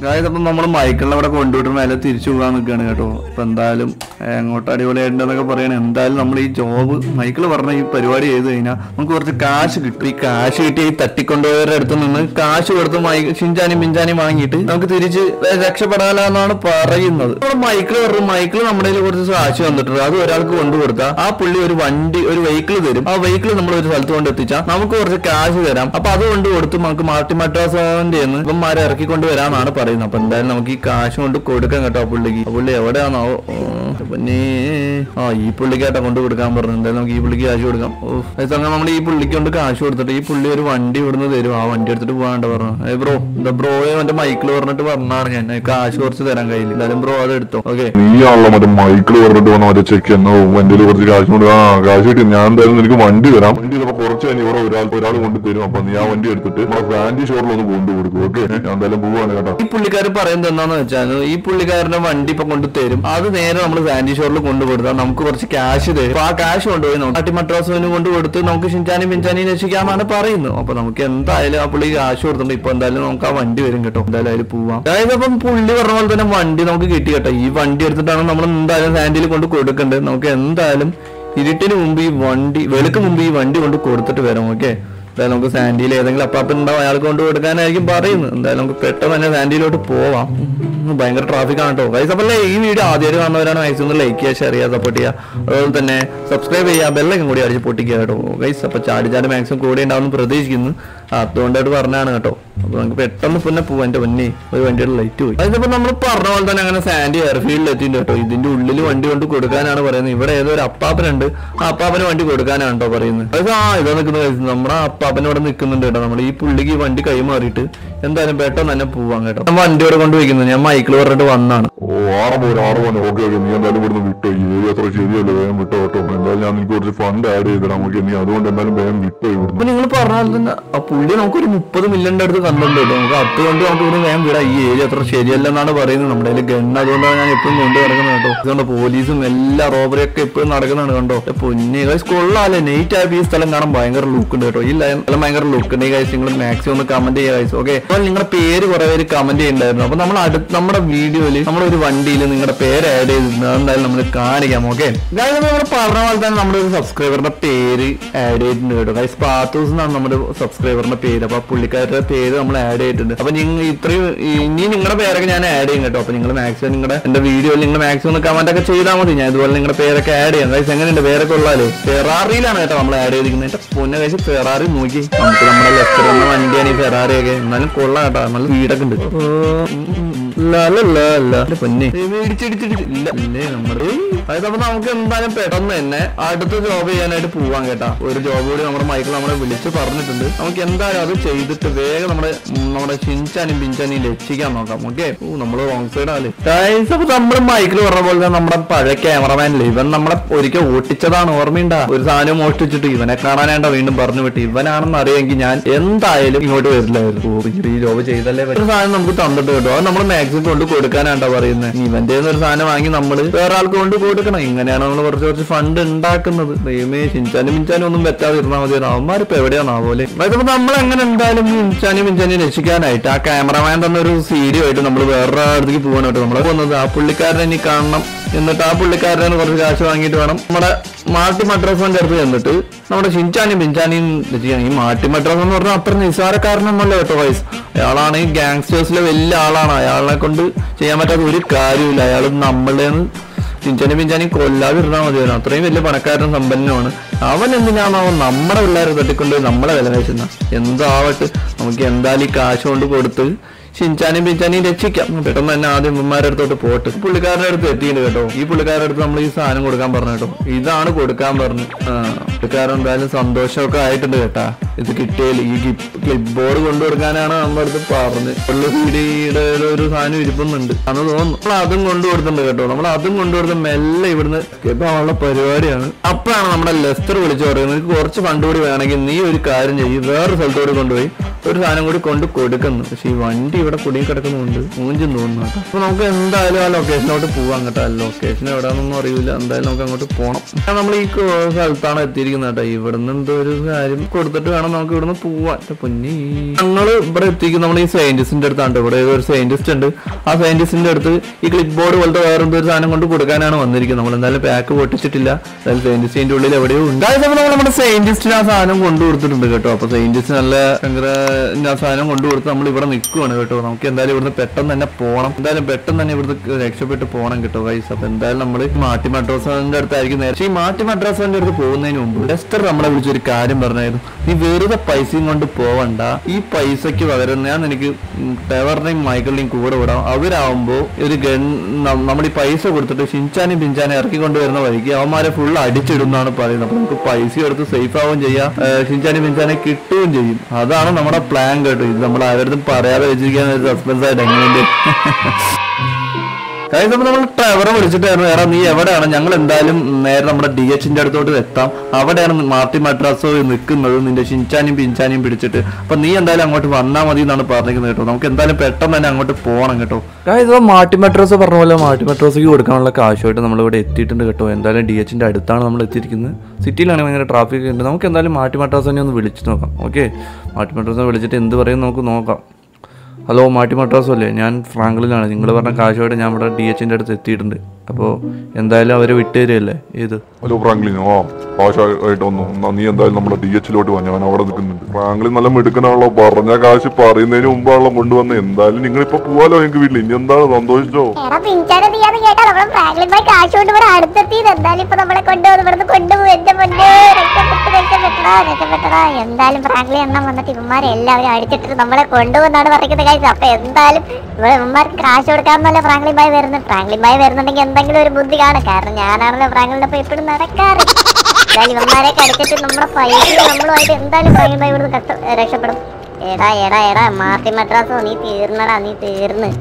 അതായത് അപ്പം നമ്മൾ മൈക്കിളിനെ അവിടെ കൊണ്ടുവിട്ട് മേലെ തിരിച്ചു പോകാൻ നിൽക്കുകയാണ് കേട്ടോ അപ്പൊ എന്തായാലും ഏഹ്, എങ്ങോട്ട് അടിപൊളിയായിട്ടുണ്ടെന്നൊക്കെ പറയണേ എന്തായാലും നമ്മൾ ഈ ജോബ് മൈക്കിൾ പറഞ്ഞ ഈ പരിപാടി ചെയ്ത് കഴിഞ്ഞാൽ നമുക്ക് കുറച്ച് കാശ് കിട്ടും ഈ കാശ് കിട്ടി ഈ തട്ടിക്കൊണ്ടുപോയവരുടെ അടുത്ത് നിന്ന് കാശ് കൊടുത്ത് മൈ ഷിഞ്ചാനും മിഞ്ചാനും വാങ്ങിയിട്ട് നമുക്ക് തിരിച്ച് രക്ഷപ്പെടാനാണ് പറയുന്നത് നമ്മൾ മൈക്കിൾ പറഞ്ഞു മൈക്കിൾ നമ്മുടെ കയ്യിൽ കുറച്ച് കാശ് വന്നിട്ടുണ്ട് അത് ഒരാൾക്ക് കൊണ്ടുകൊടുത്താൽ ആ പുള്ളി ഒരു വണ്ടി ഒരു വെഹിക്കിൾ തരും ആ വെഹിക്കിൾ നമ്മൾ ഒരു സ്ഥലത്ത് കൊണ്ട് എത്തിച്ചാൽ നമുക്ക് കുറച്ച് കാശ് തരാം അപ്പൊ അത് കൊണ്ട് കൊടുത്ത് നമുക്ക് മാർട്ടി മദ്രാസിന്റെ ഇവന്മാരെ ഇറക്കിക്കൊണ്ട് വരാന്നാണ് പറയുന്നത് അപ്പൊ എന്തായാലും നമുക്ക് ഈ കാശ് കൊണ്ട് കൊടുക്കാം കേട്ടോ ആ പുള്ളിക്ക് ആ പുള്ളി എവിടെയാണോ പിന്നെ ആ ഈ പുള്ളിക്കാട്ടാ കൊണ്ട് കൊടുക്കാൻ പറഞ്ഞു എന്തായാലും നമുക്ക് ഈ പുള്ളിക്ക് കാശ് കൊടുക്കാം ഓ അങ്ങനെ നമ്മൾ ഈ പുള്ളിക്ക് കൊണ്ട് കാശ് കൊടുത്തിട്ട് ഈ പുള്ളി ഒരു വണ്ടി ഇവിടുന്ന് തരും ആ വണ്ടി എടുത്തിട്ട് പോകാണ്ട് പറഞ്ഞു ഏ ബ്രോ എന്താ ബ്രോയെ മറ്റേ മൈക്കിൾ പറഞ്ഞിട്ട് പറഞ്ഞാണ് ഞാൻ കാശ് കുറച്ച് തരാൻ കയ്യിൽ എന്തായാലും ബ്രോ അത് എടുത്തോ ഓക്കെ നീയാണല്ലോ മറ്റേ മൈക്കിൾ പറഞ്ഞിട്ട് വന്ന മറ്റേ ചെക്ക് എന്നോ എന്റെ കയ്യില് കുറച്ച് കാശ് കൊണ്ട് ആ കാശ് കിട്ടി ഞാൻ എന്തായാലും നിനക്ക് വണ്ടി തരാം വണ്ടി ചിലപ്പോ കുറച്ച് തന്നെ ഇവിടെ ഒരാൾ ഒരാൾ കൊണ്ട് തരും അപ്പൊ നീ ആ വണ്ടി എടുത്തിട്ട് നമ്മുടെ ഫാൻഡി ഷോറിൽ ഒന്ന് കൊണ്ടു കൊടുക്കും ഓക്കെ ഞാൻ എന്തായാലും പോവാണ് കേട്ടോ ഈ പുള്ളിക്കാർ പറയുന്നത് എന്താന്ന് വെച്ചാൽ ഈ പുള്ളിക്കാരന്റെ വണ്ടി ഇപ്പൊ കൊണ്ട് തരും അത് നേരെ നമ്മൾ സാൻഡി ഷോറിൽ കൊണ്ടു കൊടുത്താൽ നമുക്ക് കുറച്ച് ക്യാഷ് തരും അപ്പൊ ആ ക്യാഷ് കൊണ്ടുപോയി നമുക്ക് നാട്ടി മദ്രാസുവിന് കൊണ്ട് കൊടുത്ത് നമുക്ക് ഷിൻചാനും പിഞ്ചാനും രക്ഷിക്കാമെന്നാണ് പറയുന്നത് അപ്പൊ നമുക്ക് എന്തായാലും ആ പുള്ളി കാശ് കൊടുത്തിട്ടുണ്ട് ഇപ്പൊ എന്തായാലും നമുക്ക് ആ വണ്ടി വരും കേട്ടോ എന്തായാലും അതിൽ പോവാം അതായത് അപ്പം പുള്ളി പറഞ്ഞ പോലെ തന്നെ വണ്ടി നമുക്ക് കിട്ടി കേട്ടോ ഈ വണ്ടി എടുത്തിട്ടാണ് നമ്മൾ എന്തായാലും സാൻഡിൽ കൊണ്ട് കൊടുക്കേണ്ടത് നമുക്ക് എന്തായാലും ഇരുട്ടിന് മുമ്പ് ഈ വണ്ടി വെളുക്ക് മുമ്പ് ഈ വണ്ടി കൊണ്ട് കൊടുത്തിട്ട് വരാം ഓക്കെ എന്തായാലും നമുക്ക് സാൻഡിയിൽ ഏതെങ്കിലും അപ്പാപ്പൻ ഉണ്ടാവും അയാൾക്ക് കൊണ്ട് കൊടുക്കാനായിരിക്കും പറയുന്നത് എന്തായാലും നമുക്ക് പെട്ടെന്ന് തന്നെ സാൻഡിയിലോട്ട് പോവാം ഉം, ഭയങ്കര ട്രാഫിക് ആണ് കേട്ടോ ഗൈസ് അപ്പോൾ ഈ വീഡിയോ ആദ്യമായിട്ട് കാണുന്നവരാണ് മാക്സിമം ലൈക്ക് ചെയ്യുക ഷെയർ ചെയ്യുക സപ്പോർട്ട് ചെയ്യുക അതുപോലെ തന്നെ സബ്സ്ക്രൈബ് ചെയ്യുക ബെല്ലൊക്കെ കൂടി അടിച്ച് പൊട്ടിക്കുക കേട്ടോ ഗൈസ് അപ്പോൾ ചാടി ചാടി മാക്സിമം കൂടി ഉണ്ടാവുമെന്ന് പ്രതീക്ഷിക്കുന്നു അതുകൊണ്ടായിട്ട് പറഞ്ഞാണ് കേട്ടോ അപ്പൊ നമുക്ക് പെട്ടെന്ന് പിന്നെ പോവാൻ എന്റെ പൊന്നി ഒരു വണ്ടിയുടെ ലൈറ്റ് പോയി അതിപ്പോ നമ്മൾ പറഞ്ഞ പോലെ തന്നെ അങ്ങനെ സാൻഡി എയർഫീൽഡിൽ എത്തിയിട്ടുണ്ട് കേട്ടോ ഇതിന്റെ ഉള്ളിൽ വണ്ടി കൊണ്ട് കൊടുക്കാനാണ് പറയുന്നത് ഇവിടെ ഏതോ ഒരു അപ്പാപ്പനുണ്ട് ആ അപ്പാപ്പന് വണ്ടി കൊടുക്കാനാണ് കേട്ടോ പറയുന്നത് അത് ആ ഇതാ നിൽക്കുന്നത് നമ്മുടെ ആ അപ്പാപ്പൻ ഇവിടെ നിൽക്കുന്നുണ്ട് കേട്ടോ നമ്മൾ ഈ പുള്ളിക്ക് ഈ വണ്ടി കൈമാറിയിട്ട് എന്തായാലും പെട്ടെന്ന് തന്നെ പോവാൻ കേട്ടോ ഞാൻ വണ്ടി ഇവിടെ കൊണ്ടുപോയിക്കുന്നത് ഞാൻ മൈക്കിൾ പറഞ്ഞിട്ട് വന്നാണ് ഓ ആറ് പോരും ആറ് പോനെ ഓക്കെ ഓക്കെ നീ എന്തായാലും ഇവിടുന്ന് വിട്ടോ ഈ ഏരിയ അത്ര ശരിയല്ല വേഗം വിട്ടോ കേട്ടോ എന്തായാലും ഞാൻ നിനക്ക് കുറച്ച് ഫണ്ട് ആഡ് ചെയ്തിടാം ഓക്കെ നീ അതുകൊണ്ട് എന്തായാലും വേഗം വിട്ടോ ഇവിടുന്ന് അപ്പൊ നിങ്ങൾ പറഞ്ഞ പോലെ തന്നെ ആ പുള്ളി നമുക്കൊരു മുപ്പത് മില്യന്റെ അടുത്ത് കണ്ടുണ്ട് കേട്ടോ നമുക്ക് അതുകൊണ്ട് നമുക്ക് ഇവിടെ വേഗം വിടാം ഈ ഏരിയ അത്ര ശരിയല്ലെന്നാണ് പറയുന്നത് നമ്മുടെ കയ്യിൽ ഗണ്ണ് അതുകൊണ്ടാണ് ഞാൻ എപ്പോഴും കൊണ്ടു നടക്കുന്നത് കേട്ടോ അതുകൊണ്ട് പോലീസും എല്ലാ റോബറി ഒക്കെ എപ്പോഴും നടക്കുന്നതാണ് കണ്ടോ ഏ പൊന്നെ ഗൈസ് കൊള്ളാല്ലേ നെയ്റ്റ് ആയപ്പോ ഈ സ്ഥലം കാണാൻ ഭയങ്കര ലുക്ക് ഉണ്ട് കേട്ടോ ഈ ലൈൻ- സ്ഥലം ഭയങ്കര ലുക്ക് ഉണ്ട് ഗൈസ് നിങ്ങൾ മാക്സിമം ഒന്ന് കമന്റ് ചെയ്യുക ഗൈസ് ഓക്കെ അപ്പോൾ നിങ്ങളുടെ പേര് കുറെ പേര് കമന്റ് ചെയ്യുന്നുണ്ടായിരുന്നു അപ്പൊ നമ്മൾ അടുത്ത് നമ്മുടെ വീഡിയോയിൽ നമ്മുടെ ഒരു വണ്ടിയിൽ നിങ്ങളുടെ പേര് ആഡ് ചെയ്തിട്ടുണ്ട് അതെന്തായാലും നമ്മൾ കാണിക്കാം ഓക്കെ നമ്മൾ പറഞ്ഞ പോലെ തന്നെ നമ്മുടെ ഒരു സബ്സ്ക്രൈബറിന്റെ പേര് ആഡ് ചെയ്തിട്ടുണ്ട് കേട്ടോ ഗൈസ് പാത്തൂസ് എന്നാണ് നമ്മുടെ സബ്സ്ക്രൈബറിന്റെ പേര് അപ്പൊ ആ പുള്ളിക്കാരുടെ പേര് നമ്മൾ ആഡ് ചെയ്തിട്ടുണ്ട് അപ്പൊ നിങ്ങൾ ഇത്രയും ഇനി നിങ്ങളുടെ പേരൊക്കെ ഞാൻ ആഡ് ചെയ്യും കേട്ടോ അപ്പൊ നിങ്ങൾ മാക്സിമം നിങ്ങളുടെ എന്റെ വീഡിയോയിൽ നിങ്ങൾ മാക്സിമം ഒന്ന് കമന്റ് ഒക്കെ ചെയ്താൽ മതി ഞാൻ ഇതുപോലെ നിങ്ങളുടെ പേരൊക്കെ ആഡ് ചെയ്യാം ഗൈസ് എങ്ങനെയുണ്ട് പേരൊക്കെ ഉള്ളാലോ ഫെറാറിയിലാണ് കേട്ടോ നമ്മൾ ആഡ് ചെയ്തിരിക്കുന്നത് എന്റെ പൊന്നെ കഴിച്ച് ഫെറാറി നോക്കി നമുക്ക് നമ്മുടെ ലെഫ്റ്റ് എന്ന വണ്ടിയാണ് ഈ ഫെറാറി ഒക്കെ എന്നാലും കൊള്ളാം കേട്ടോ നല്ല സ്പീഡൊക്കെ ഉണ്ട് ഓ, ഉം, ഉം, ഉം. ലാ, ലാ, ലാ, ലാ. എന്റെ പൊന്നെ ദൈവമേ, ഇടിച്ചിടിച്ചിടിച്ച്. ഇല്ല, ഇല്ലേ നമ്മുടെ അതായത് അപ്പൊ നമുക്ക് എന്തായാലും പെട്ടെന്ന് തന്നെ അടുത്ത ജോബ് ചെയ്യാനായിട്ട് പോവാൻ കേട്ടാ ഒരു ജോബ് കൂടി നമ്മുടെ മൈക്കിൾ നമ്മളെ വിളിച്ച് പറഞ്ഞിട്ടുണ്ട് നമുക്ക് എന്തായാലും അത് ചെയ്തിട്ട് വേഗം നമ്മുടെ ഉം, നമ്മുടെ ചിഞ്ചാനും പിഞ്ചാനും രക്ഷിക്കാൻ നോക്കാം ഓക്കെ ഓ നമ്മള് റോങ് സൈഡ് ആലേ അപ്പൊ നമ്മുടെ മൈക്കിൾ പറഞ്ഞ പോലെ തന്നെ നമ്മുടെ പഴയ ക്യാമറമാനില്ലേ ഇവൻ നമ്മളെ ഒരിക്കൽ ഓട്ടിച്ചതാണ് ഓർമ്മയുണ്ടാ ഒരു സാധനം മോഷ്ടിച്ചിട്ട് ഇവനെ കാണാനാണ്ട വീണ്ടും പറഞ്ഞു വിട്ട് ഇവനാണെന്ന് അറിയാമെങ്കിൽ ഞാൻ എന്തായാലും ഇങ്ങോട്ട് വരില്ലായിരുന്നു ഓ, ഇത് ഈ ജോബ് ചെയ്തല്ലേ പറ്റൂ. ഒരു സാധനം നമുക്ക് തന്നിട്ട് കേട്ടോ അത് നമ്മൾ മാക്സിമം കൊണ്ട് കൊടുക്കാനാണ്ടാ പറയുന്നത് ഇവന്റെ ഒരു സാധനം വാങ്ങി നമ്മൾ വേറെ ആൾക്ക് കൊണ്ട് കൊടുക്കണം ഇങ്ങനെയാണ് നമ്മൾ കുറച്ച് കുറച്ച് ഫണ്ട് ഉണ്ടാക്കുന്നത് ദൈവമേ ചിഞ്ചാനും മിഞ്ചാനും ഒന്നും പറ്റാതെ ഇരുന്നാൽ മതി അവന്മാരിപ്പോ എവിടെയാണോ പോലെ അതിപ്പോ നമ്മൾ എങ്ങനെ എന്തായാലും മിഞ്ചാനും മിഞ്ചാനും രക്ഷിക്കാനായിട്ട് ആ ക്യാമറമാൻ തന്ന ഒരു സീഡിയോ ആയിട്ട് നമ്മൾ വേറെ അടുത്തേക്ക് പോകാൻ കേട്ടോ നമ്മളെ പോകുന്നത് ആ പുള്ളിക്കാരനെ ഇനി കാണണം എന്നിട്ട് ആ പുള്ളിക്കാരനെ കുറച്ച് കാശ് വാങ്ങിയിട്ട് വേണം നമ്മുടെ മാട്ടി മദ്രാസിന്റെ അടുത്ത് ചെന്നിട്ട് നമ്മുടെ ഷിൻചാനും പിഞ്ചാനും രക്ഷിക്കാൻ ഈ മാട്ടി മദ്രാസ് എന്ന് പറഞ്ഞാൽ അത്ര നിസ്സാരക്കാരനൊന്നുമല്ല കേട്ടോ വയസ്സ് അയാളാണ് ഈ ഗാങ്സ്റ്റേഴ്സിലെ വലിയ ആളാണ് അയാളെ കൊണ്ട് ചെയ്യാൻ പറ്റാത്ത ഒരു കാര്യമില്ല അയാൾ നമ്മളെ ചിഞ്ചാനും പിഞ്ചാനും കൊല്ലാതിരുന്നാൽ മതിയായിരുന്നു അത്രയും വലിയ പണക്കാരനും സമ്പന്നനുമാണ് അവൻ എന്തിനാണാവോ നമ്മുടെ പിള്ളേരെ തട്ടിക്കൊണ്ട് നമ്മളെ വില കഴിച്ചുന്ന എന്താവട്ടെ നമുക്ക് എന്തായാലും ഈ കാശ് കൊണ്ട് കൊടുത്ത് ഷിൻചാനും പിഞ്ചാനും രക്ഷിക്കാം പെട്ടെന്ന് തന്നെ ആദ്യം ഉമ്മമാരുടെ അടുത്തോട്ട് പോട്ട് പുള്ളിക്കാരുടെ അടുത്ത് എത്തിയിട്ടുണ്ട് കേട്ടോ ഈ പുള്ളിക്കാരുടെ അടുത്ത് നമ്മൾ ഈ സാധനം കൊടുക്കാൻ പറഞ്ഞു കേട്ടോ ഇതാണ് കൊടുക്കാൻ പറഞ്ഞു ആ പുള്ളിക്കാരൻ എന്തായാലും സന്തോഷമൊക്കെ ആയിട്ടുണ്ട് കേട്ടാ ഇത് കിട്ടിയാൽ ഈ ക്ലിപ്പ് ബോർഡ് കൊണ്ടു കൊടുക്കാനാണ് നമ്മുടെ അടുത്ത് പറഞ്ഞത് ഉള്ള സീഡിയുടെ ഒരു സാധനം ഇരിപ്പുന്നുണ്ട് അന്ന് തോന്നുന്നു നമ്മൾ അതും കൊണ്ടു കൊടുത്തിട്ടുണ്ട് കേട്ടോ നമ്മൾ അതും കൊണ്ടുകൊടുത്ത് മെല്ലെ ഇവിടുന്ന് escape ആവാനുള്ള പരിപാടിയാണ് അപ്പോഴാണ് നമ്മുടെ ലെസ്റ്റർ വിളിച്ചു പറയുന്നത് നിനക്ക് കുറച്ച് ഫണ്ട് കൂടി വേണമെങ്കിൽ നീ ഒരു കാര്യം ചെയ്യും വേറെ സ്ഥലത്തോട് കൊണ്ടുപോയി ഒരു സാധനം കൂടി കൊണ്ട് കൊടുക്കുന്നു പക്ഷെ ഈ വണ്ടി ഇവിടെ കുടുങ്ങി കിടക്കുന്നുണ്ട് മൂഞ്ചും തോന്നുന്നു കേട്ടോ അപ്പൊ നമുക്ക് എന്തായാലും ആ ലൊക്കേഷനോട്ട് പോവാം കേട്ടോ ലൊക്കേഷൻ എവിടെയാണെന്നൊന്നും അറിയില്ല എന്തായാലും നമുക്ക് അങ്ങോട്ട് പോകണം നമ്മൾ ഈ കോ- സ്ഥലത്താണ് എത്തിയിരിക്കുന്നത് കേട്ടോ ഇവിടുന്ന് എന്തോ ഒരു കാര്യം കൊടുത്തിട്ട് വേണം നമുക്ക് ഇവിടുന്ന് പോവാൻ ട്ടോ പൊന്നി ഞങ്ങള് ഇവിടെ എത്തിക്കും നമ്മൾ ഈ സയന്റിസ്റ്റിന്റെ അടുത്താണ് ട്ടോ. ഇവിടെ ഒരു സയന്റിസ്റ്റ് ഉണ്ട് ആ സയന്റിസ്റ്റിന്റെ അടുത്ത് ഈ ക്ലിപ്പ് ബോർഡ് പോലത്തെ വേറെ എന്തോ ഒരു സാധനം കൊണ്ട് കൊടുക്കാനാണ് വന്നിരിക്കുന്നത് നമ്മൾ എന്തായാലും പാക്ക് പൊട്ടിച്ചിട്ടില്ല എന്തായാലും സയന്റിസ്റ്റിന്റെ ഉള്ളിൽ എവിടെയോ ഉണ്ട് അതായത് നമ്മൾ നമ്മുടെ സയന്റിസ്റ്റിന് ആ സാധനം കൊണ്ടു കൊടുത്തിട്ടുണ്ട് കേട്ടോ അപ്പൊ സയന്റിസ്റ്റ് നല്ല ഭയങ്കര ആ സാധനം കൊണ്ടു കൊടുത്ത് നമ്മൾ ഇവിടെ നിൽക്കുവാണ് കേട്ടോ നമുക്ക് എന്തായാലും ഇവിടുന്ന് പെട്ടെന്ന് തന്നെ പോകണം എന്തായാലും പെട്ടെന്ന് തന്നെ ഇവിടുന്ന് രക്ഷപ്പെട്ട് പോകണം കേട്ടോ വൈസ് അപ്പൊ എന്തായാലും നമ്മൾ മാറ്റി മദ്രാസിന്റെ അടുത്തായിരിക്കും നേരെ പക്ഷേ ഈ മാറ്റി മദ്രാസിന്റെ അടുത്ത് പോകുന്നതിന് മുമ്പ് ലെസ്റ്റർ നമ്മളെ വിളിച്ചൊരു കാര്യം പറഞ്ഞായിരുന്നു നീ വെറുതെ പൈസയും കൊണ്ട് പോവണ്ട ഈ പൈസക്ക് പകരം ഞാൻ എനിക്ക് ടെവറിനെയും മൈക്കിളിനെയും കൂടെ വിടാം അവരാവുമ്പോ ഒരു ഗൺ നമ്മൾ ഈ പൈസ കൊടുത്തിട്ട് ഷിൻചാനും പിഞ്ചാനും ഇറക്കിക്കൊണ്ട് വരുന്ന വഴിക്ക് അവന്മാരെ ഫുൾ അടിച്ചിടുന്നാണ് പറയുന്നത് അപ്പൊ നമുക്ക് പൈസ എടുത്ത് സേഫ് ആവുകയും ചെയ്യാം ഏഹ് ഷിൻചാനും പിഞ്ചാനെ കിട്ടുകയും ചെയ്യും അതാണ് നമ്മുടെ പ്ലാൻ കേട്ടോ ഇത് നമ്മൾ ആരുടെ പറയാതെ വെച്ചിരിക്കാൻ ഒരു സസ്പെൻസ് ആയിട്ട് എങ്ങനെയുണ്ട് കഴിഞ്ഞ നമ്മൾ ട്രവറെ വിളിച്ചിട്ടായിരുന്നു എടാ നീ എവിടെയാണ് ഞങ്ങൾ എന്തായാലും നേരെ നമ്മുടെ ഡി എച്ചിന്റെ അടുത്തോട്ട് എത്താം അവിടെയാണ് മാർട്ടി മദ്രാസോ നിൽക്കുന്നത് നിന്റെ ഷിൻചാനും പിഞ്ചാനും പിടിച്ചിട്ട് അപ്പൊ നീ എന്തായാലും അങ്ങോട്ട് വന്നാൽ മതി എന്നാണ് പറഞ്ഞിരിക്കുന്നത് കേട്ടോ നമുക്ക് എന്തായാലും പെട്ടെന്ന് തന്നെ അങ്ങോട്ട് പോകണം കേട്ടോ ഇത് മാട്ടി മെട്രോസ് പറഞ്ഞ പോലെ മാട്ടി മെട്രോസിക്ക് കൊടുക്കാനുള്ള കാശുമായിട്ട് നമ്മൾ ഇവിടെ എത്തിയിട്ടുണ്ട് കേട്ടോ എന്തായാലും ഡി എച്ചിന്റെ അടുത്താണ് നമ്മൾ എത്തിയിരിക്കുന്നത് സിറ്റിയിലാണ് ഭയങ്കര ട്രാഫിക് ഉണ്ട് നമുക്ക് എന്തായാലും മാട്ടി മെട്രോസ് തന്നെ ഒന്ന് വിളിച്ച് നോക്കാം ഓക്കെ മാട്ടി മെട്രോസിനെ വിളിച്ചിട്ട് എന്ത് പറയും നമുക്ക് നോക്കാം ഹലോ മാട്ടി മട്രാസോ അല്ലേ ഞാൻ ഫ്രാങ്ക്ലിനാണ് നിങ്ങൾ പറഞ്ഞ കാശുമായിട്ട് ഞാൻ ഇവിടെ ഡി എച്ചിൻ്റെ അടുത്ത് എത്തിയിട്ടുണ്ട് അപ്പോൾ എന്തായാലും അവരെ വിട്ടുതരികയല്ലേ ഏത് ഹലോ ഫ്രാങ്ക്ലിൻ ആ കാശായിട്ട് വന്നു എന്നാ നീ എന്തായാലും നമ്മുടെ ഡി എച്ചിലോട്ട് വന്നു ഞാൻ അവിടെ നിൽക്കുന്നുണ്ട് ഫ്രാങ്ക്ലിൻ നല്ല മിടുക്കനാണല്ലോ പറഞ്ഞ കാശ് പറയുന്നതിന് മുമ്പാണല്ലോ കൊണ്ടുവന്നത് എന്തായാലും നിങ്ങൾ ഇപ്പൊ പോവാലോ എനിക്ക് വീട്ടിൽ ഇനി എന്താണ് സന്തോഷിച്ചോ എടാ പിഞ്ചാനെ നീയാന്ന് കേട്ടോ നമ്മളെ ഫ്രാങ്ക്ലിൻ ബൈ കാശ് കൊണ്ട് ഇവിടെ അടുത്തെത്തിയത് എന്തായാലും ഇപ്പൊ നമ്മളെ കൊണ്ടുപോകുന്നു ഇവിടുന്ന് കൊണ്ടുപോകും എന്റെ പൊന്നെ രക്ഷപ്പെട്ടു രക്ഷപ്പെട്ടടാ രക്ഷപ്പെട്ടടാ എന്തായാലും ഫ്രാങ്ക്ലിൻ എണ്ണം വന്നിട്ട് ഇവന്മാരെ എല്ലാവരും അടിച്ചിട്ട് നമ്മളെ കൊണ്ടുപോകുന്നാണ് പറയുന്നത് കാര്യം അപ്പൊ എന്തായാലും ഇവിടെ ഇവന്മാർക്ക് കാശ് കൊടുക്കാമെന്നല്ല ഫ്രാങ്ക്ലിൻ ബായ് വരുന്നത് ഫ്രാങ്ക്ലിൻ ബായ് വരുന്നുണ്ടെങ്കിൽ എന്തെങ്കിലും ഒരു ബുദ്ധി കാണും കാരണം ഞാനാണല്ലോ ഫ്രാങ്ക്ലിന്റെ ഒപ്പം എപ്പോഴും നടക്കാറ് എന്തായാലും ഇവന്മാരെ കടിച്ചിട്ട് നമ്മുടെ പൈസ നമ്മളുമായിട്ട് എന്തായാലും ഫ്രാങ്ക്ലിൻ ബായ് ഇവിടുന്ന് കഷ്ട രക്ഷപ്പെടും എടാ എടാ എടാ മാർട്ടി മദ്രാസോ നീ തീർന്നടാ നീ തീർന്ന്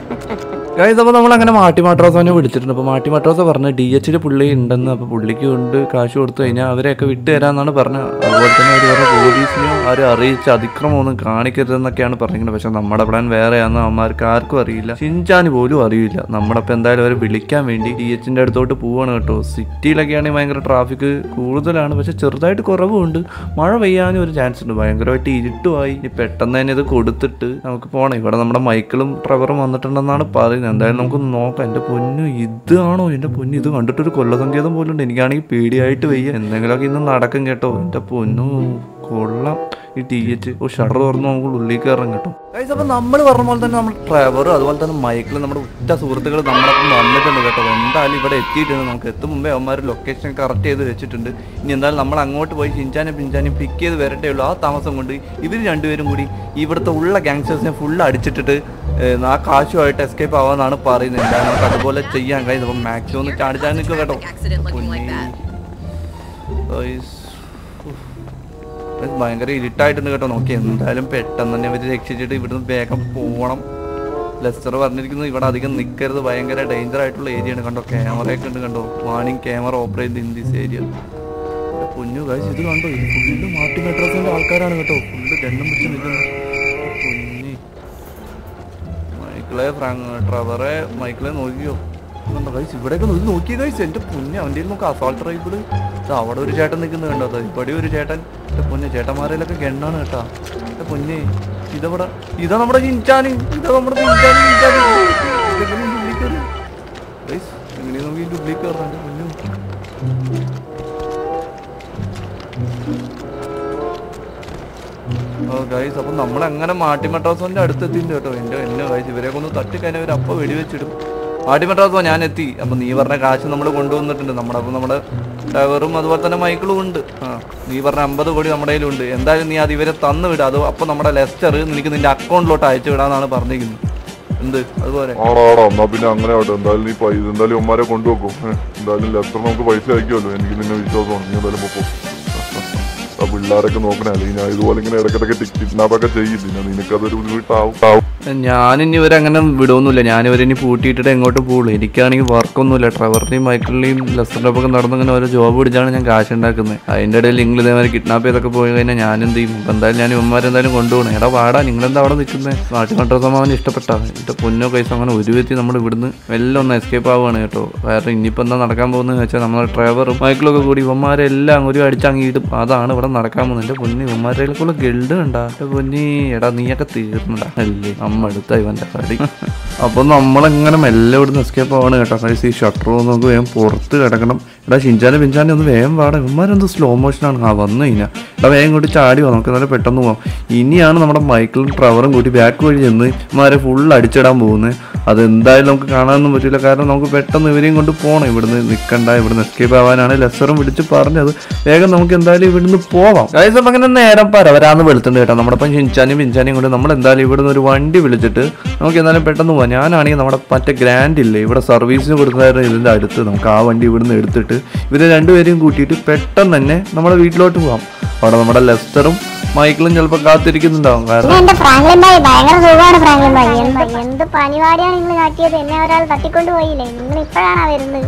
ഗൈസ് അപ്പോൾ നമ്മൾ അങ്ങനെ മാട്ടി മാട്രോസോനെ വിളിച്ചിട്ടുണ്ട് അപ്പോൾ മാട്ടി മാട്രോസ പറഞ്ഞ് ഡി എച്ചിൽ പുള്ളി ഉണ്ടെന്ന് അപ്പോൾ പുള്ളിക്ക് കൊണ്ട് കാശ് കൊടുത്തു കഴിഞ്ഞാൽ അവരെയൊക്കെ വിട്ടു തരാമെന്നാണ് പറഞ്ഞത് അതുപോലെ തന്നെ അവർ പറഞ്ഞ പോലീസിനെയോ ആരും അറിയിച്ച് അതിക്രമമൊന്നും കാണിക്കരുതെന്നൊക്കെയാണ് പറഞ്ഞിരിക്കുന്നത് പക്ഷെ നമ്മുടെ പ്ലാൻ വേറെയാണെന്ന് അമ്മമാർക്ക് ആർക്കും അറിയില്ല ചിഞ്ചാന് പോലും അറിയില്ല നമ്മളപ്പോൾ എന്തായാലും അവരെ വിളിക്കാൻ വേണ്ടി ഡി എച്ചിൻ്റെ അടുത്തോട്ട് പോവാണ് കേട്ടോ സിറ്റിയിലൊക്കെ ആണെങ്കിൽ ഭയങ്കര ട്രാഫിക് കൂടുതലാണ് പക്ഷെ ചെറുതായിട്ട് കുറവുണ്ട് മഴ പെയ്യാനും ഒരു ചാൻസ് ഉണ്ട് ഭയങ്കരമായിട്ട് ഇരുട്ടുമായി ഇനി പെട്ടെന്ന് തന്നെ ഇത് കൊടുത്തിട്ട് നമുക്ക് പോകണം ഇവിടെ നമ്മുടെ മൈക്കിളും ട്രവറും വന്നിട്ടുണ്ടെന്നാണ് പറയുന്നത് എന്തായാലും നമുക്ക് നോക്കാം എൻ്റെ പൊന്നു ഇതാണോ എൻ്റെ പൊന്നു ഇത് കണ്ടിട്ടൊരു കൊല്ലസങ്കേതം പോലും ഉണ്ട് എനിക്കാണെങ്കിൽ പേടിയായിട്ട് വയ്യ എന്തെങ്കിലുമൊക്കെ ഇന്ന് നടക്കും കേട്ടോ എൻ്റെ പൊന്നു കൊള്ളാം ഈ ടി എച്ച് ഓ ഷട്ടർ തുറന്ന് നമുക്ക് ഉള്ളിൽ കയറാം കേട്ടോ അപ്പോൾ നമ്മൾ പറഞ്ഞ പോലെ തന്നെ നമ്മുടെ ഡ്രൈവർ അതുപോലെ തന്നെ മൈക്കിൾ നമ്മുടെ ഉറ്റ സുഹൃത്തുക്കൾ നമ്മളൊപ്പം വന്നിട്ടുണ്ട് കേട്ടോ എന്തായാലും ഇവിടെ എത്തിയിട്ടുണ്ട് നമുക്ക് എത്തും മുമ്പേ അവന്മാർ ലൊക്കേഷൻ കറക്റ്റ് ചെയ്ത് വെച്ചിട്ടുണ്ട് ഇനി എന്തായാലും നമ്മൾ അങ്ങോട്ട് പോയി ചിഞ്ചാനും പിഞ്ചാനും പിക്ക് ചെയ്ത് വരട്ടേ ഉള്ളൂ ആ താമസം കൊണ്ട് ഇവർ രണ്ടുപേരും കൂടി ഇവിടുത്തെ ഉള്ള ഗാങ്സ്റ്റേഴ്സിനെ ഫുള്ള് അടിച്ചിട്ടിട്ട് ഏഹ്, ആ കാശുമായിട്ട് എസ്കേപ്പ് ആവാന്നാണ് പറയുന്നത് എന്തായാലും നമുക്ക് അതുപോലെ ചെയ്യാൻ കഴിയും അപ്പം മാക്സിമം ഒന്ന് ചാടിച്ചാൽ നിൽക്കുക കേട്ടോ Guys, ഉഫ്. ഇത് ഭയങ്കര ഇരുട്ടായിട്ടുണ്ട് കേട്ടോ നോക്കി എന്തായാലും പെട്ടെന്ന് തന്നെ ഇവര് രക്ഷിച്ചിട്ട് ഇവിടുന്ന് വേഗം പോകണം ലെസ്റ്റർ പറഞ്ഞിരിക്കുന്നത് ഇവിടെ അധികം നിൽക്കരുത് ഭയങ്കര ഡേഞ്ചർ ആയിട്ടുള്ള ഏരിയ ആണ് കണ്ടോ ക്യാമറയൊക്കെ ഉണ്ട് കണ്ടോ warning camera operate in this area കുഞ്ഞു കാശ് ഇത് കണ്ടോ ഇത് ഫുള്ള് മാർട്ടി മെട്രോസിന്റെ ആൾക്കാരാണ് കേട്ടോ ഫുള്ള് ഗണ്ണും പിടിച്ച് നിൽക്കുന്നത് കുഞ്ഞി മൈക്കിളെ ഫ്രാങ്ക് ട്രവറെ മൈക്കിളെ നോക്കിയോ കണ്ടോ കൈസ് ഇവിടെയൊക്കെ നോക്കി നോക്കിയ കൈസ് എന്റെ പൊന്നെ അവൻ്റെ നോക്ക് അസാൾട്ട് റൈബിള് അവിടെ ഒരു ചേട്ടൻ നിൽക്കുന്നത് കണ്ടോ ദാ ഇവിടെ ഒരു ചേട്ടൻ എന്റെ പൊന്നെ ചേട്ടന്മാരിലൊക്കെ ഗണ്ണാണ് കേട്ടാ എന്റെ പൊന്നെ ഇതവിടെ ഇതാ നമ്മുടെ ചിഞ്ചാന് ഇതാ നമ്മുടെ ചിഞ്ചാന് ചിഞ്ചാന് ഇതെങ്ങനെ ഇതിന്റെ ഉള്ളിൽ കയറി ഗൈസ് എങ്ങനെയാ നോക്കി ഇതിന്റെ ഉള്ളിൽ കയറാൻ എന്റെ പൊന്നു ഓ ഗൈസ് അപ്പം നമ്മൾ അങ്ങനെ മാട്ടി മട്രാസോന്റെ അടുത്ത് എത്തിയിട്ടുണ്ട് കേട്ടോ എൻ്റെ എന്നെ ഗൈസ് ഇവരെ ഒന്ന് തട്ടിക്കഴിഞ്ഞാൽ അവർ അപ്പം വെടിവെച്ചിടും മാട്ടി മട്രാസോ ഞാൻ എത്തി അപ്പം നീ പറഞ്ഞ കാശ് നമ്മൾ കൊണ്ടുവന്നിട്ടുണ്ട് നമ്മുടെ അപ്പം നമ്മുടെ ഡ്രൈവറും അതുപോലെ തന്നെ മൈക്കിളും ഉണ്ട് ആ നീ പറഞ്ഞ അമ്പത് കോടി നമ്മുടെ കയ്യിലുണ്ട് എന്തായാലും നീ അത് ഇവരെ തന്നു വിടുക അത് അപ്പം നമ്മുടെ ലെസ്റ്റർ നിനക്ക് നിന്റെ അക്കൗണ്ടിലോട്ട് അയച്ചു വിടാന്നാണ് പറഞ്ഞിരിക്കുന്നത് എന്ത് അതുപോലെ ആടാ ആടാ എന്നാ പിന്നെ അങ്ങനെ ആവട്ടെ എന്തായാലും നീ പൈസ എന്തായാലും ഉമ്മാരെ കൊണ്ടുവെക്കും ഏ, എന്തായാലും ലെറ്റർ നമുക്ക് പൈസ അയക്കുമല്ലോ എനിക്ക് നിന്നെ വിശ്വാസമാണ് നീ എന്തായാലും പൊക്കോ ആ പിള്ളേരൊക്കെ നോക്കണേ അല്ലെങ്കിൽ ഞാൻ ഇതുപോലെ ഇങ്ങനെ ഇടയ്ക്കിടയ്ക്ക് കിഡ്നാപ്പൊക്കെ ചെയ്യും പിന്നെ നിനക്കതൊരു ബുദ്ധിമുട്ടാവും ആവും ഞാനിനി ഇവരങ്ങനെ വിടുമൊന്നുമില്ല ഞാനിവരിനി പൂട്ടിയിട്ടിട്ട് എങ്ങോട്ട് പോകുള്ളൂ എനിക്കാണെങ്കിൽ വർക്കൊന്നുമില്ല ട്രവറിനെയും മൈക്കിളിനെയും ലെസ്റ്ററിൻ്റെ ഒപ്പം നടന്ന് ഇങ്ങനെ ഓരോ ജോബ് പിടിച്ചാണ് ഞാൻ കാശ് ഉണ്ടാക്കുന്നത് അതിൻ്റെ ഇടയിൽ നിങ്ങൾ ഇതേമാതിരി കിഡ്നാപ്പ് ചെയ്തൊക്കെ പോയി കഴിഞ്ഞാൽ ഞാൻ എന്ത് ചെയ്യും അപ്പം എന്തായാലും ഞാൻ ഇവന്മാരെന്തായാലും കൊണ്ടുപോകണം എടാ വാടാ നിങ്ങളെന്താ അവിടെ നിൽക്കുന്നത് നാട്ടിൽ കണ്ടോസമാവന് ഇഷ്ടപ്പെട്ടാ എൻ്റെ പൊന്നോ കൈസ് അങ്ങനെ ഒരു വ്യക്തി നമ്മൾ ഇവിടുന്ന് എല്ലാം ഒന്ന് എസ്കേപ്പ് ആവുകയാണ് കേട്ടോ കാരണം ഇനിയിപ്പോൾ എന്താ നടക്കാൻ പോകുന്നത് വെച്ചാൽ നമ്മുടെ ഡ്രൈവറും മൈക്കിളൊക്കെ കൂടി ഇവന്മാരെല്ലാം ഒരു അടിച്ചങ്ങിയിടും അതാണ് ഇവിടെ നടക്കാൻ പോകുന്നത് എൻ്റെ പൊന്നി ഇവന്മാരെക്കുള്ള ഗിൽഡ് കണ്ടാ എൻ്റെ പൊന്നി എടാ നീയൊക്കെ തീർന്നടാ അല്ലേ അമ്മ എടുത്ത ഇവൻ്റെ കളി അപ്പോൾ നമ്മളെങ്ങനെ മെല്ലെ ഇവിടുന്ന് എസ്കേപ്പ് ആവാണ് കേട്ടോ കൈസ് ഈ ഷട്ടർ നമുക്ക് വേഗം പുറത്ത് കിടക്കണം എടാ ഷിൻചാനെ പിഞ്ചാനെ ഒന്ന് വേഗം പാടാ ഇവന്മാരെന്ത് സ്ലോ മോഷനാണ് ആ വന്നു കഴിഞ്ഞാൽ എടാ വേഗം ഇങ്ങോട്ട് ചാടി വാ നമുക്ക് നല്ല പെട്ടെന്ന് പോവാം ഇനിയാണ് നമ്മുടെ മൈക്കിളും ട്രവറും കൂട്ടി ബാക്ക് വഴി ചെന്ന് ഇമാരെ ഫുൾ അടിച്ചിടാൻ പോകുന്നത് അതെന്തായാലും നമുക്ക് കാണാനൊന്നും പറ്റില്ല കാരണം നമുക്ക് പെട്ടെന്ന് ഇവരെയും കൊണ്ട് പോകണം ഇവിടുന്ന് നിൽക്കണ്ട ഇവിടുന്ന് എസ്കേപ്പ് ആവാനാണ് ലെസറും വിളിച്ച് പറഞ്ഞത് വേഗം നമുക്ക് എന്തായാലും ഇവിടുന്ന് പോവാം ഗൈസ് അപ്പം അങ്ങനെ നേരം പരവരാന്ന് വെളുത്തുണ്ട് കേട്ടോ നമ്മുടെ ഇപ്പം ഷിൻചാനും പിഞ്ചാനും കൊണ്ട് നമ്മൾ എന്തായാലും ഇവിടുന്ന് ഒരു വണ്ടി വിളിച്ചിട്ട് നമുക്ക് എന്തായാലും പെട്ടെന്ന് പോവാം ഞാനാണെങ്കിൽ നമ്മുടെ മറ്റേ ഗ്രാൻഡ് ഇല്ലേ ഇവിടെ സർവീസിന് കൊടുക്കുന്നതായിരുന്നു ഇതിൻ്റെ അടുത്ത് നമുക്ക് ആ വണ്ടി ഇവിടുന്ന് എടുത്തിട്ട് ഇവരെ രണ്ടുപേരെയും കൂട്ടിയിട്ട് പെട്ടെന്ന് തന്നെ നമ്മുടെ വീട്ടിലോട്ട് പോവാം അവിടെ നമ്മുടെ ലെസ്റ്ററും മൈക്കിളും ചിലപ്പോൾ കാത്തിരിക്കുന്നുണ്ടാവും കാരണം പിന്നെ എന്റെ ഫ്രാങ്ക്ലിൻ ഭായി ഭയങ്കര സുഖമാണ് ഫ്രാങ്ക്ലിൻ ഭായി എന്ത് എന്ത് പണിപാടിയാണ് നിങ്ങൾ കാട്ടിയത് എന്നെ ഒരാൾ തട്ടിക്കൊണ്ട് പോയില്ലേ നിങ്ങൾ ഇപ്പോഴാണ് വരുന്നത്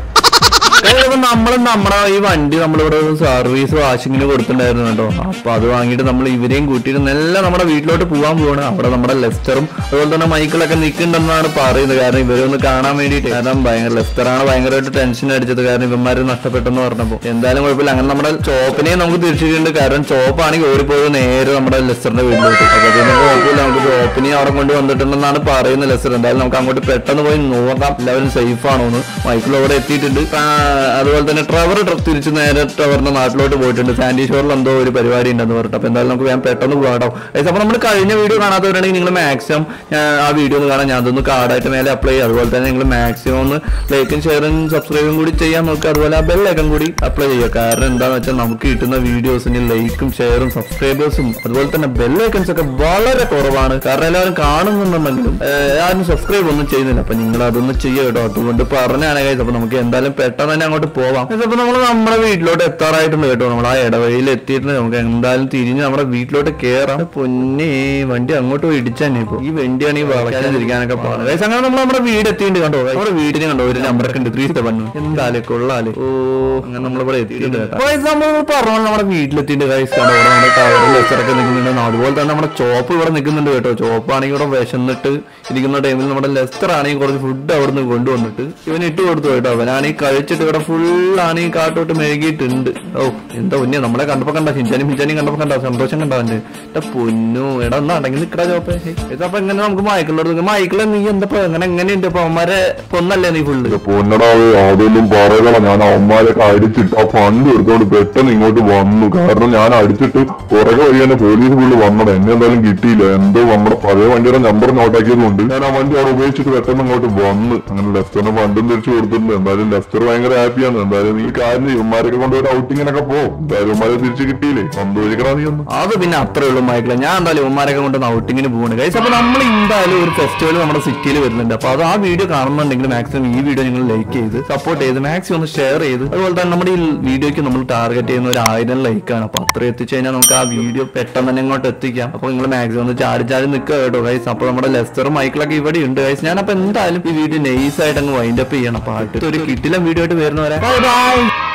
നമ്മൾ നമ്മുടെ ഈ വണ്ടി നമ്മളിവിടെ സർവീസ് വാഷിങ്ങിന് കൊടുത്തിട്ടുണ്ടായിരുന്നു കേട്ടോ അപ്പൊ അത് വാങ്ങിയിട്ട് നമ്മൾ ഇവരെയും കൂട്ടിയിട്ട് നല്ല നമ്മുടെ വീട്ടിലോട്ട് പോകാൻ പോവാണ് അവിടെ നമ്മുടെ ലെസ്റ്ററും അതുപോലെ തന്നെ മൈക്കിളൊക്കെ നിൽക്കുന്നുണ്ടെന്നാണ് പറയുന്നത് കാരണം ഇവരെ ഒന്ന് കാണാൻ വേണ്ടിയിട്ട് കാരണം ഭയങ്കര ലെസ്റ്ററാണ് ഭയങ്കരമായിട്ട് ടെൻഷൻ അടിച്ചത് കാരണം ഇവന്മാര് നഷ്ടപ്പെട്ടെന്ന് പറഞ്ഞപ്പോൾ എന്തായാലും കുഴപ്പമില്ല അങ്ങനെ നമ്മുടെ ചോപ്പിനെ നമുക്ക് തിരിച്ചിട്ടുണ്ട് കാരണം ചോപ്പാണെങ്കിൽ ഓടിപ്പോയത് നേരെ നമ്മുടെ ലെസ്റ്ററിന്റെ വീട്ടിലോട്ട് അപ്പൊ പിന്നെ കുഴപ്പമില്ല നമുക്ക് ചോപ്പിനെ അവിടെ കൊണ്ട് വന്നിട്ടുണ്ടെന്നാണ് പറയുന്നത് ലെസ്റ്റർ എന്തായാലും നമുക്ക് അങ്ങോട്ട് പെട്ടെന്ന് പോയി നോക്കാം എല്ലാവരും സേഫ് ആണോ എന്ന് മൈക്കിൾ അവിടെ എത്തിയിട്ടുണ്ട് ആ, അതുപോലെ തന്നെ ട്രവർ തിരിച്ച് നേരെ ട്രവറിന്റെ നാട്ടിലോട്ട് പോയിട്ടുണ്ട് സാൻഡി ഷോറിൽ എന്തോ ഒരു പരിപാടി ഉണ്ടെന്ന് പറഞ്ഞിട്ട് അപ്പൊ എന്തായാലും നമുക്ക് വേഗം പെട്ടെന്ന് പോകാം അപ്പൊ നമ്മൾ കഴിഞ്ഞ വീഡിയോ കാണാത്തവരാണെങ്കിൽ നിങ്ങൾ മാക്സിമം ആ വീഡിയോ ഒന്ന് കാണാൻ ഞാൻ അതൊന്ന് കാർഡായിട്ട് മേലെ അപ്ലൈ ചെയ്യും അതുപോലെ തന്നെ നിങ്ങൾ മാക്സിമം ഒന്ന് ലൈക്കും ഷെയറും സബ്സ്ക്രൈബും കൂടി ചെയ്യാൻ നോക്കുക അതുപോലെ ആ ബെല്ലൈക്കൻ കൂടി അപ്ലൈ ചെയ്യുക കാരണം എന്താണെന്ന് വെച്ചാൽ നമുക്ക് കിട്ടുന്ന വീഡിയോസിന് ലൈക്കും ഷെയറും സബ്സ്ക്രൈബേഴ്സും അതുപോലെ തന്നെ ബെല്ലൈക്കൻസ് ഒക്കെ വളരെ കുറവാണ് കാരണം എല്ലാവരും കാണുന്നുണ്ടെങ്കിലും ഏഹ്, ആരും സബ്സ്ക്രൈബ് ഒന്നും ചെയ്യുന്നില്ല അപ്പൊ നിങ്ങൾ അതൊന്ന് ചെയ്യുക കേട്ടോ അതുകൊണ്ട് പറഞ്ഞാണ് guys. അപ്പൊ നമുക്ക് എന്തായാലും പെട്ടെന്ന് തന്നെ അങ്ങോട്ട് പോവാം Guys, അപ്പൊ നമ്മൾ നമ്മുടെ വീട്ടിലോട്ട് എത്താറായിട്ടുണ്ട് കേട്ടോ നമ്മൾ ആ ഇടവഴിയിൽ എത്തിയിട്ടുണ്ട് നമുക്ക് എന്തായാലും തിരിഞ്ഞ് നമ്മുടെ വീട്ടിലോട്ട് കയറാം പൊന്നെ വണ്ടി അങ്ങോട്ട് പോയി ഇടിച്ചാനെ ഇപ്പൊ ഈ വണ്ടിയാണ് ഈ വളയ്ക്കാനും തിരിക്കാനൊക്കെ പോകുന്നത് Guys, അങ്ങനെ നമ്മൾ നമ്മുടെ വീട് എത്തിയിട്ടുണ്ട് കണ്ടോ Guys, നമ്മുടെ വീടിന് കണ്ടോ ഒരു നമ്പറൊക്കെ ഉണ്ട് ത്രീ സെവൻ എന്താലേ കൊള്ളാലേ ഓ അങ്ങനെ നമ്മളിവിടെ എത്തിയിട്ടുണ്ട് കേട്ടോ Guys, നമ്മൾ പറഞ്ഞു നമ്മുടെ വീട്ടിലെത്തിയിട്ടുണ്ട് ഗൈസ് കണ്ടോ ഇവിടെ നമ്മുടെ ടവറിൽ ലെസ്റ്ററൊക്കെ നിൽക്കുന്നുണ്ട് അതുപോലെ തന്നെ നമ്മുടെ ചോപ്പ് ഇവിടെ നിൽക്കുന്നുണ്ട് കേട്ടോ ചോപ്പാണെങ്കിൽ ഇവിടെ വിശന്നിട്ട് ഇരിക്കുന്ന ടൈമിൽ നമ്മുടെ ലെസ്റ്റർ ആണെങ്കിൽ കുറച്ച് ഫുഡ് അവിടെ നിന്ന് കൊണ്ടുവന്നിട്ട് ഇവൻ ഇട്ട് കൊടുത്തു കേട്ടോ അവനാണെങ്കിൽ കഴിച്ചിട്ട് ഇവിടെ ഫുൾ ആണെങ്കിൽ കാട്ടോട്ട് മെഴുകിയിട്ടുണ്ട് ഓ എന്താ പൊന്നെ നമ്മളെ കണ്ടപ്പോ കണ്ട ഹിഞ്ചാനും ഹിഞ്ചാനും കണ്ടപ്പോ കണ്ട സന്തോഷം കണ്ട അവന്റെ എടാ പൊന്നു എടാ ഒന്ന് അടങ്ങി നിക്കടാ ചോപ്പേ ഇതപ്പൊ എങ്ങനെ നമുക്ക് മൈക്കിളിനോട് മൈക്കിളെ നീ എന്താ എങ്ങനെ എങ്ങനെയുണ്ട് ഇപ്പൊ അവന്മാരെ കൊന്നല്ലേ നീ ഫുള്ള് പൊന്നടാവ് അതൊന്നും പറയല ഞാൻ അവന്മാരൊക്കെ അടിച്ചിട്ട് ആ ഫണ്ട് എടുത്തോണ്ട് പെട്ടെന്ന് ഇങ്ങോട്ട് വന്നു കാരണം ഞാൻ അടിച്ചിട്ട് പുറകെ വഴി തന്നെ പോലീസ് ഫുള്ള് വന്നത് എന്നെ എന്തായാലും കിട്ടിയില്ല എന്തോ നമ്മുടെ പഴയ വണ്ടിയുടെ നമ്പർ നോട്ടാക്കിയതുകൊണ്ട് ഞാൻ ആ വണ്ടി അവിടെ ഉപയോഗിച്ചിട്ട് പെട്ടെന്ന് ഇങ്ങോട്ട് വന്ന് അങ്ങനെ ലെഫ്റ്ററിന് ഫണ്ടും തിരിച്ചു കൊടുത്തിട്ടുണ്ട് എന്തായാലും ലെഫ്റ്റർ ഭയങ്കര ഹാപ്പിയാണ് എന്തായാലും ഈ കാര്യം ഇവന്മാരൊക്കെ കൊണ്ട് ഒരു ഔട്ടിങ്ങിനൊക്കെ പോ എന്തായാലും ഇവന്മാരെ തിരിച്ചു കിട്ടിയില്ലേ സന്തോഷിക്കണ നീ ഒന്ന് അത് പിന്നെ അത്രേ ഉള്ളൂ മൈക്കിളെ ഞാൻ എന്തായാലും ഉമ്മാരൊക്കെ കൊണ്ട് ഔട്ടിങ്ങിന് പോകുന്നുണ്ട് ഗൈസ് അപ്പൊ നമ്മൾ എന്തായാലും ഒരു ഫെസ്റ്റിവൽ നമ്മുടെ സിറ്റിയിൽ വരുന്നുണ്ട് അപ്പൊ അത് ആ വീഡിയോ കാണുന്നുണ്ടെങ്കിൽ മാക്സിമം ഈ വീഡിയോ നിങ്ങൾ ലൈക്ക് ചെയ്ത് സപ്പോർട്ട് ചെയ്ത് മാക്സിമം ഒന്ന് ഷെയർ ചെയ്ത് അതുപോലെ തന്നെ നമ്മുടെ ഈ വീഡിയോക്ക് നമ്മൾ ടാർഗറ്റ് ചെയ്യുന്ന ഒരു ആയിരം ലൈക്കാണ് അപ്പൊ അത്ര എത്തിച്ചു കഴിഞ്ഞാൽ നമുക്ക് ആ വീഡിയോ പെട്ടെന്ന് തന്നെ ഇങ്ങോട്ട് എത്തിക്കാം അപ്പൊ നിങ്ങൾ മാക്സിമം ഒന്ന് ചാടി ചാടി നിൽക്കുക കേട്ടോ ഗൈസ് അപ്പൊ നമ്മുടെ ലെസ്റ്ററും മൈക്കിളൊക്കെ ഇവിടെ ഉണ്ട് ഗൈസ് ഞാൻ അപ്പൊ എന്തായാലും ഈ വീഡിയോ നൈസ് ആയിട്ട് അങ്ങ് വൈൻഡ് അപ്പ് ചെയ്യണം അപ്പൊ അടുത്തൊരു കിട്ടിലും വീഡിയോ ആയിട്ട് വരുന്നവരെ ബൈ ബൈ